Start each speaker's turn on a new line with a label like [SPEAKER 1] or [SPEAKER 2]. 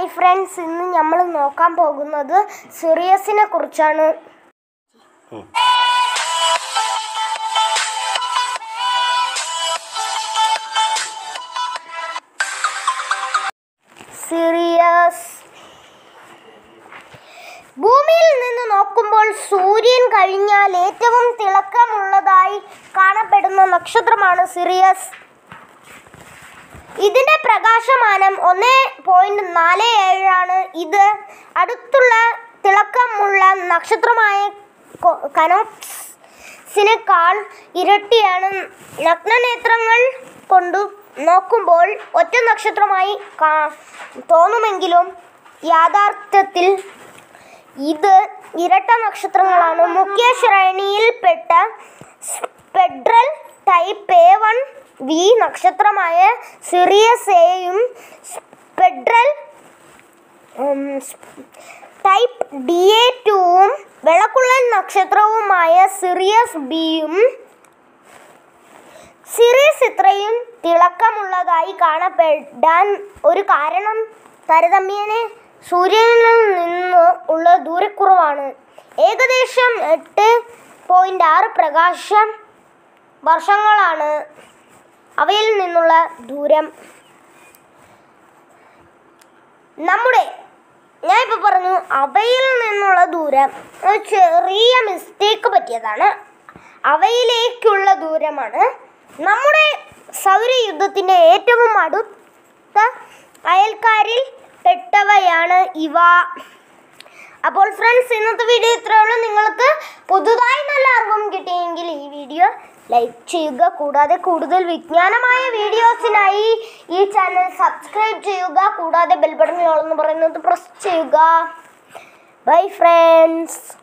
[SPEAKER 1] hi friends ഇന്ന് നമ്മൾ നോക്കാൻ പോകുന്നത് സിറിയസിനെ കുറിച്ചാണ് സിറിയസ് ഭൂമിയിൽ നിന്ന് നോക്കുമ്പോൾ സൂര്യൻ കഴിഞ്ഞാൽ ഏറ്റവും തിളക്കമുള്ളതായി കാണപ്പെടുന്ന നക്ഷത്രമാണ് സിറിയസ് ഇതിന്റെ പ്രകാശമാനം ഒന്ന് പോയിന്റ് നാല് ഏഴാണ് ഇത് അടുത്തുള്ള തിളക്കമുള്ള നക്ഷത്രമായ കൊ- കനോപ്സിനേക്കാൾ ഇരട്ടിയാണ് നഗ്നനേത്രങ്ങൾ കൊണ്ടു നോക്കുമ്പോൾ ഒറ്റ നക്ഷത്രമായി കാ- തോന്നുമെങ്കിലും യാഥാർത്ഥ്യത്തിൽ ഇത് ഇരട്ട നക്ഷത്രങ്ങളാണ് മുഖ്യ ശ്രേണിയിൽപ്പെട്ട spectral type A one V നക്ഷത്രമായ സിറിയസ് എയും സ്പെഡ്രൽ ടൈപ്പ് ഡി എ ടുവും വെളക്കുള്ളൻ നക്ഷത്രവുമായ സിറിയസ് ബിയും സിറിയസ് ഇത്രയും തിളക്കമുള്ളതായി കാണപ്പെടാൻ ഒരു കാരണം താരതമ്യേന സൂര്യനിൽ നിന്ന് ഉള്ള ദൂരക്കുറവാണ് ഏകദേശം എട്ട് പോയിന്റ് ആറ് പ്രകാശം വർഷങ്ങളാണ് അവയിൽ നിന്നുള്ള ദൂരം നമ്മുടെ ഞാൻ ഇപ്പോൾ പറഞ്ഞു അവയിൽ നിന്നുള്ള ദൂരം ഒരു ചെറിയ മിസ്റ്റേക്ക് പറ്റിയതാണ് അവയിലേക്കുള്ള ദൂരമാണ് നമ്മുടെ സൗരയുദ്ധത്തിൻ്റെ ഏറ്റവും അടുത്ത അയൽക്കാരിൽ പെട്ടവയാണ് ഇവ അപ്പോൾ ഫ്രണ്ട്സ് ഇന്നത്തെ വീഡിയോ ഇത്രയേ ഉള്ളൂ നിങ്ങൾക്ക് പുതുതായി നല്ല അറിവും കിട്ടിയെങ്കിൽ ഈ വീഡിയോ ലൈക്ക് ചെയ്യുക കൂടാതെ കൂടുതൽ വിജ്ഞാനമായ വീഡിയോസിനായി ഈ ചാനൽ സബ്സ്ക്രൈബ് ചെയ്യുക കൂടാതെ ബെൽ ബട്ടൺ എന്ന് പറയുന്നത് പ്രസ് ചെയ്യുക ബൈ ഫ്രണ്ട്സ്